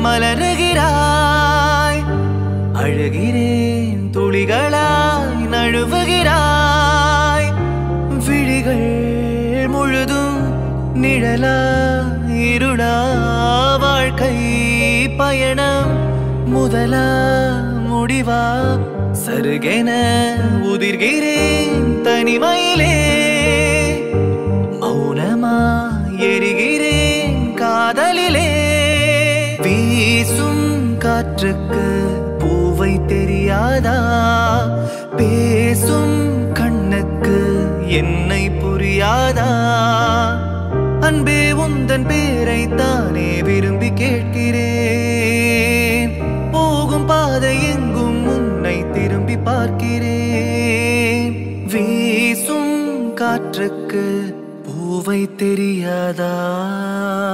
மலருகிறாய் அழுகிறேன் துளிகளாய் நழுவுகிறாய் விழிகள் முழுதும் நிழலா இருளா வாழ்க்கை பயணம் முதலா முடிவா சருகென உதிர்கிறேன் தனிமையிலே மௌனமா எரிகிறேன் காதலிலே வீசும் காற்றுக்கு பூவை தெரியாதா பேசும் கண்ணுக்கு என்னை புரியாதா அன்பே உந்தன் பேரை தானே விரும்பி கேட்கிறேன் போகும் பாதை எங்கும் உன்னை திரும்பி பார்க்கிறேன் வீசும் காற்றுக்கு பூவை தெரியாதா